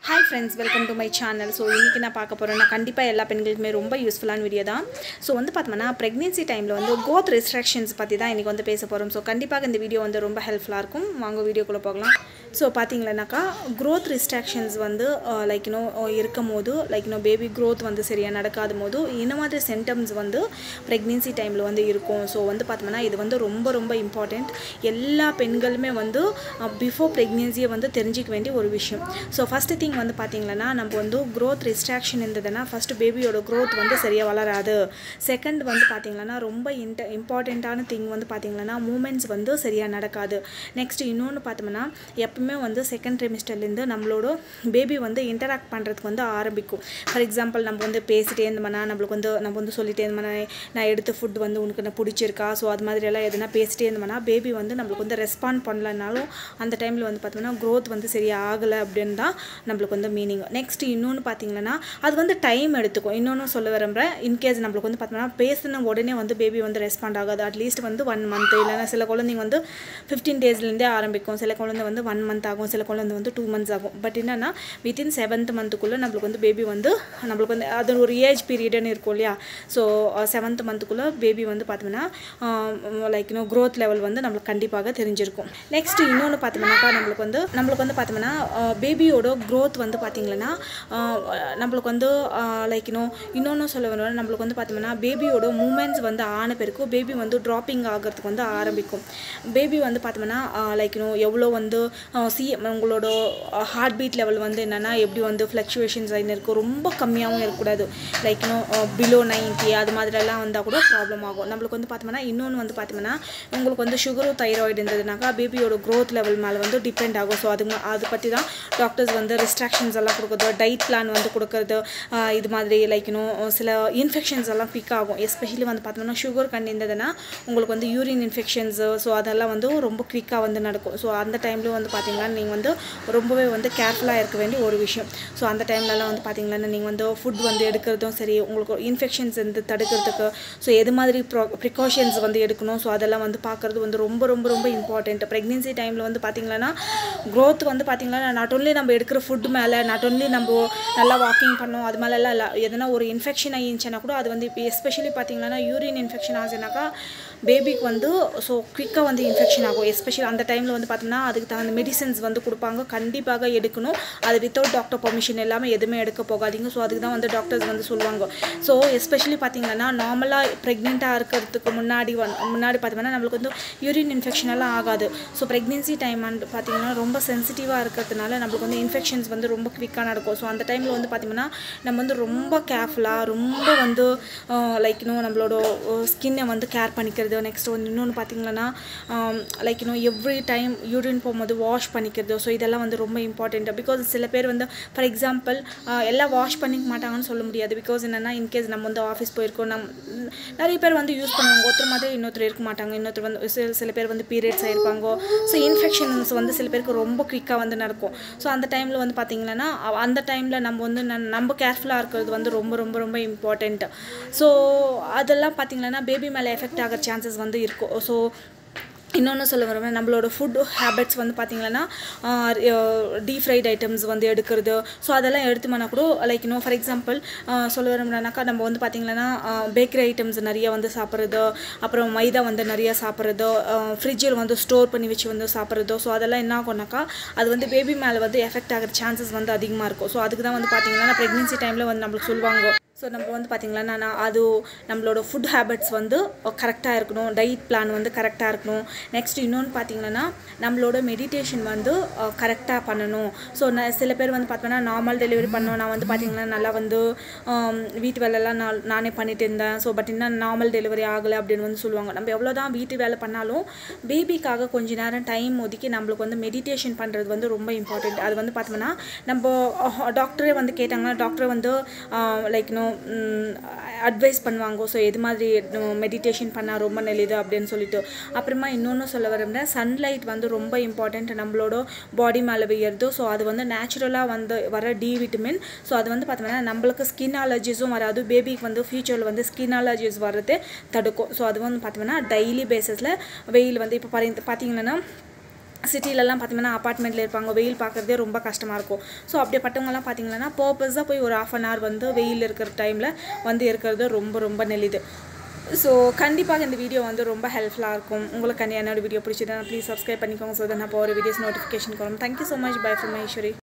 hi friends welcome to my channel so இன்றைக்கி நான் பார்க்க போகிறேன்னா கண்டிப்பாக எல்லா பெண்களுக்குமே ரொம்ப யூஸ்ஃபுல்லான வீடியோ தான் ஸோ வந்து பார்த்தோம்னா ப்ரெக்னென்சி டைமில் வந்து கோத் ரெஸ்ட்ரிக்ஷன்ஸ் பற்றி தான் இன்றைக்கி வந்து பேச போகிறோம் ஸோ கண்டிப்பாக இந்த வீடியோ வந்து ரொம்ப ஹெல்ப்ஃபுல்லாக இருக்கும் வாங்க வீடியோக்குள்ளே போகலாம் ஸோ பார்த்தீங்கன்னாக்கா க்ரோத் ரிஸ்ட்ராக்ஷன்ஸ் வந்து லைக் இன்னும் இருக்கும் போது லைக் இன்னும் பேபி க்ரோத் வந்து சரியாக நடக்காத போது இந்த மாதிரி சிம்டம்ஸ் வந்து ப்ரெக்னென்சி டைமில் வந்து இருக்கும் ஸோ வந்து பார்த்தோம்னா இது வந்து ரொம்ப ரொம்ப இம்பார்ட்டண்ட் எல்லா பெண்களுமே வந்து பிஃபோர் ப்ரெக்னென்சியை வந்து தெரிஞ்சிக்க வேண்டிய ஒரு விஷயம் ஸோ ஃபஸ்ட்டு திங் வந்து பார்த்தீங்கன்னா நம்ம வந்து க்ரோத் ரிஸ்ட்ராக்ஷன் இருந்ததுன்னா ஃபஸ்ட்டு பேபியோட க்ரோத் வந்து சரியாக வளராது செகண்ட் வந்து பார்த்தீங்கன்னா ரொம்ப இன்ட இம்பார்ட்டண்ட்டான திங் வந்து பார்த்தீங்கன்னா மூமெண்ட்ஸ் வந்து சரியாக நடக்காது நெக்ஸ்ட் இன்னொன்று பார்த்தோம்னா எப்பவுமே வந்து செகண்ட் ட்ரிமிஸ்டர்லேருந்து நம்மளோட பேபி வந்து இன்டராக்ட் பண்ணுறதுக்கு வந்து ஆரம்பிக்கும் ஃபார் எக்ஸாம்பிள் நம்ம வந்து பேசிட்டே இருந்தோம்னா நம்மளுக்கு வந்து நம்ம வந்து சொல்லிட்டே இருந்தோம்னா நான் எடுத்த ஃபுட் வந்து உனக்கு நான் பிடிச்சிருக்கா ஸோ அது மாதிரி எல்லாம் எதுனா பேசிட்டே இருந்தோம்னா பேபி வந்து நம்மளுக்கு வந்து ரெஸ்பாண்ட் பண்ணலனாலும் அந்த டைமில் வந்து பார்த்தோம்னா க்ரோத் வந்து சரியாக ஆகலை அப்படின்னு தான் நம்மளுக்கு வந்து மீனிங் நெக்ஸ்ட் இன்னொன்று பார்த்தீங்கன்னா அது வந்து டைம் எடுத்துக்கும் இன்னொன்று சொல்ல விரும்புகிறேன் இன்கேஸ் நம்மளுக்கு வந்து பார்த்தோம்னா பேசின உடனே வந்து பேபி வந்து ரெஸ்பாண்ட் ஆகாது அட்லீஸ்ட் வந்து ஒன் மந்த் இல்லைன்னா சில குழந்தைங்க வந்து ஃபிஃப்டீன் டேஸ்லேருந்தே ஆரம்பிக்கும் சில குழந்தை வந்து ஒன் மந்த் ஆகும் சில குழந்தை வந்து டூ மந்த்ஸ் ஆகும் பட் என்னென்னா வித்தின் செவன்த் மந்த்துக்குள்ளே நம்மளுக்கு வந்து பேபி வந்து நம்மளுக்கு வந்து அது ஒரு ஏஜ் பீரியடுன்னு இருக்கும் இல்லையா ஸோ செவன்த் மந்த்துக்குள்ளே பேபி வந்து பார்த்தோம்னா லைக் இன்னும் க்ரோத் லெவல் வந்து நம்மளுக்கு கண்டிப்பாக தெரிஞ்சிருக்கும் நெக்ஸ்ட் இன்னொன்று பார்த்தோம்னாக்கா நம்மளுக்கு வந்து நம்மளுக்கு வந்து பார்த்தோம்னா பேபியோட க்ரோத் வந்து பார்த்திங்கன்னா நம்மளுக்கு வந்து லைக் இன்னும் இன்னொன்று சொல்ல வேணும் நம்மளுக்கு வந்து பார்த்தோம்னா பேபியோட மூமெண்ட்ஸ் வந்து ஆன பிறகு பேபி வந்து ட்ராப்பிங் ஆகிறதுக்கு வந்து ஆரம்பிக்கும் பேபி வந்து பார்த்தோம்னா லைக் இன்னும் எவ்வளோ வந்து சி உங்களோட ஹார்ட் பீட் லெவல் வந்து என்னென்னா எப்படி வந்து ஃப்ளக்சுவேஷன்ஸ் ஆகின்னு இருக்கும் ரொம்ப கம்மியாகவும் இருக்கக்கூடாது லைக் இன்னும் பிலோ நைன்ட்டி அது மாதிரிலாம் வந்தால் கூட ப்ராப்ளம் ஆகும் நம்மளுக்கு வந்து பார்த்தோம்னா இன்னொன்று வந்து பார்த்தோம்னா உங்களுக்கு வந்து சுகரும் தைராய்டு இருந்ததுனாக்கா பேபியோட க்ரோத் லெவல் மேலே வந்து டிபெண்ட் ஆகும் ஸோ அது அதை பற்றி தான் டாக்டர்ஸ் வந்து ரெஸ்ட்ராக்ஷன்ஸ் எல்லாம் கொடுக்குறது டைட் பிளான் வந்து கொடுக்குறது இது மாதிரி லைக் இன்னும் சில இன்ஃபெக்ஷன்ஸ் எல்லாம் பிக் ஆகும் எஸ்பெஷலி வந்து பார்த்தோம்னா சுகர் கண்டு இருந்ததுன்னா உங்களுக்கு வந்து யூரின் இன்ஃபெக்ஷன்ஸு ஸோ அதெல்லாம் வந்து ரொம்ப குவிக்காக வந்து நடக்கும் ஸோ அந்த டைம்லேயும் வந்து பார்த்தீங்கன்னா நீங்கள் வந்து ரொம்பவே வந்து கேர்ஃபுல்லாக இருக்க வேண்டிய ஒரு விஷயம் ஸோ அந்த டைம்லலாம் வந்து பார்த்தீங்கன்னா நீங்கள் வந்து ஃபுட் வந்து எடுக்கிறதும் சரி உங்களுக்கு இன்ஃபெக்ஷன்ஸ் வந்து தடுக்கிறதுக்கு ஸோ எது மாதிரி ப்ரோ ப்ரிகாஷன்ஸ் வந்து எடுக்கணும் ஸோ அதெல்லாம் வந்து பார்க்குறது வந்து ரொம்ப ரொம்ப ரொம்ப இம்பார்ட்டண்ட் ப்ரெக்னென்சி டைமில் வந்து பார்த்திங்கன்னா க்ரோத் வந்து பார்த்திங்கன்னா நாட் ஓன்லி நம்ம எடுக்கிற ஃபுட் மேலே நாட் ஓன்லி நம்ம நல்லா வாக்கிங் பண்ணோம் அது மேலெல்லாம் இல்லை எதனா ஒரு இன்ஃபெக்ஷன் ஆகிருந்துச்சுன்னா கூட அது வந்து இப்போ எஸ்பெஷலி பார்த்திங்கன்னா யூரின் இன்ஃபெக்ஷன் ஆச்சுனாக்கா பேபிக்கு வந்து ஸோ குவிக்காக வந்து இன்ஃபெக்ஷன் ஆகும் எஸ்பெஷலி அந்த டைமில் வந்து பார்த்தோம்னா அதுக்கு தகுந்த மெடிசன்ஸ் வந்து கொடுப்பாங்க கண்டிப்பாக எடுக்கணும் அது வித்தவுட் டாக்டர் பர்மிஷன் எல்லாமே எதுவுமே எடுக்க போகாதீங்க ஸோ அதுக்கு தான் வந்து டாக்டர்ஸ் வந்து சொல்லுவாங்க ஸோ எஸ்பெஷலி பார்த்திங்கன்னா நார்மலாக ப்ரெக்னெண்ட்டாக இருக்கிறதுக்கு முன்னாடி வந் முன்னாடி பார்த்தோம்னா நம்மளுக்கு வந்து யூரின் இன்ஃபெக்ஷன் எல்லாம் ஆகாது ஸோ ப்ரெக்னென்சி டைம் வந்து பார்த்திங்கன்னா ரொம்ப சென்சிட்டிவாக இருக்கிறதுனால நம்மளுக்கு வந்து இன்ஃபெக்ஷன்ஸ் வந்து ரொம்ப குவிக்காக நடக்கும் ஸோ அந்த டைமில் வந்து பார்த்திங்கன்னா நம்ம வந்து ரொம்ப கேர்ஃபுல்லாக ரொம்ப வந்து லைக் இன்னும் நம்மளோட ஸ்கின்னை வந்து கேர் பண்ணிக்கிறது நெக்ஸ்ட் வந்து இன்னொன்று பார்த்திங்கன்னா லைக் இன்னும் எவ்ரி டைம் யூரின் போகும்போது வாஷ் பண்ணிக்கிறது ஸோ இதெல்லாம் வந்து ரொம்ப இம்பார்ட்டண்ட் பிகாஸ் சில பேர் வந்து ஃபார் எக்ஸாம்பிள் எல்லாம் வாஷ் பண்ணிக்க மாட்டாங்கன்னு சொல்ல முடியாது பிகாஸ் என்னென்னா இன்கேஸ் நம்ம வந்து ஆஃபீஸ் போயிருக்கோம் நம் நிறைய பேர் வந்து யூஸ் பண்ணுவாங்க ஒருத்தர் மாதிரி இன்னொருத்தர் இருக்க மாட்டாங்க இன்னொருத்தர் வந்து சில சில பேர் வந்து பீரியட்ஸ் ஆகிருப்பாங்க ஸோ இன்ஃபெக்ஷன்ஸ் வந்து சில பேருக்கு ரொம்ப குயிக்காக வந்து நடக்கும் ஸோ அந்த டைமில் வந்து பார்த்திங்கன்னா அந்த டைமில் நம்ம வந்து நம்ம கேர்ஃபுல்லாக இருக்கிறது வந்து ரொம்ப ரொம்ப ரொம்ப இம்பார்ட்டண்ட் ஸோ அதெல்லாம் பார்த்திங்கன்னா பேபி மேலே எஃபெக்ட் ஆகிற சான்சஸ் வந்து இருக்கும் ஸோ இன்னொன்று சொல்ல வரேன் நம்மளோட ஃபுட் ஹேபிட்ஸ் வந்து பார்த்திங்கன்னா டீப் ஃப்ரைட் ஐட்டம்ஸ் வந்து எடுக்கிறது ஸோ அதெல்லாம் எடுத்துமானா கூட லைக் இன்னும் ஃபார் எக்ஸாம்பிள் சொல்ல வரோம்னாக்கா நம்ம வந்து பார்த்திங்கன்னா பேக்கரி ஐட்டம்ஸ் நிறைய வந்து சாப்பிட்றது அப்புறம் மைதா வந்து நிறைய சாப்பிட்றது ஃப்ரிட்ஜில் வந்து ஸ்டோர் பண்ணி வச்சு வந்து சாப்பிட்றதோ ஸோ அதெல்லாம் என்ன ஆகும்னாக்கா அது வந்து பேபி மேலே வந்து எஃபெக்ட் ஆகிற சான்சஸ் வந்து அதிகமாக இருக்கும் ஸோ அதுக்கு தான் வந்து பார்த்திங்கன்னா ப்ரெக்னென்சி டைமில் வந்து நம்மளுக்கு சொல்லுவாங்க ஸோ நம்ம வந்து பார்த்திங்கன்னா நான் அது நம்மளோட ஃபுட் ஹேபிட்ஸ் வந்து கரெக்டாக இருக்கணும் டயட் பிளான் வந்து கரெக்டாக இருக்கணும் நெக்ஸ்ட் இன்னொன்று பார்த்திங்கன்னா நம்மளோட மெடிடேஷன் வந்து கரெக்டாக பண்ணணும் ஸோ நான் சில பேர் வந்து பார்த்தோன்னா நார்மல் டெலிவரி பண்ணோம் நான் வந்து பார்த்திங்கன்னா நல்லா வந்து வீட்டு வேலைலாம் நான் நானே பண்ணிட்டு இருந்தேன் ஸோ பட் இன்னும் நார்மல் டெலிவரி ஆகலை அப்படின்னு வந்து சொல்லுவாங்க நம்ம எவ்வளோ தான் வீட்டு வேலை பண்ணாலும் பேபிக்காக கொஞ்ச நேரம் டைம் ஒதுக்கி நம்மளுக்கு வந்து மெடிடேஷன் பண்ணுறது வந்து ரொம்ப இம்பார்ட்டண்ட் அது வந்து பார்த்தோம்னா நம்ம டாக்டரே வந்து கேட்டாங்கன்னா டாக்டர் வந்து லைக் இன்னும் அட்வைஸ் பண்ணுவாங்க ஸோ எது மாதிரி மெடிடேஷன் பண்ணால் ரொம்ப நல்லது அப்படின்னு சொல்லிட்டு அப்புறமா இன்னொன்று சொல்ல வரேன் சன்லைட் வந்து ரொம்ப இம்பார்ட்டண்ட் நம்மளோட பாடி மேலே வெய்யறது ஸோ அது வந்து நேச்சுரலாக வந்து வர டி விட்டமின் ஸோ அது வந்து பார்த்தோம்னா நம்மளுக்கு ஸ்கின் அலர்ஜிஸும் வராது பேபிக்கு வந்து ஃபியூச்சரில் வந்து ஸ்கின் அலர்ஜிஸ் வர்றது தடுக்கும் ஸோ அது வந்து பார்த்தோம்னா டெய்லி பேசிஸில் வெயில் வந்து இப்போ பார்த்தீங்கன்னா சிட்டிலலாம் பார்த்தீங்கன்னா அப்பார்ட்மெண்ட்டில் இருப்பாங்க வெயில் பார்க்குறதே ரொம்ப கஷ்டமாக இருக்கும் ஸோ அப்படிப்பட்டவங்கலாம் பார்த்தீங்கன்னா பர்பஸாக போய் ஒரு ஆஃப் அன் ஹவர் வந்து வெயில் இருக்கிற டைமில் வந்து இருக்கிறது ரொம்ப ரொம்ப நெளிது ஸோ கண்டிப்பாக இந்த வீடியோ வந்து ரொம்ப ஹெல்ப்ஃபுல்லாக இருக்கும் உங்களுக்கு கண்டிப்பாக என்னோட வீடியோ பிடிச்சதுன்னா ப்ளீஸ் சப்ஸ்கிரைப் பண்ணிக்கோங்க ஸோ நான் போகிற வீடியோஸ் நோட்டிஃபிகேஷன் வரும் thank you so much bye from Ishari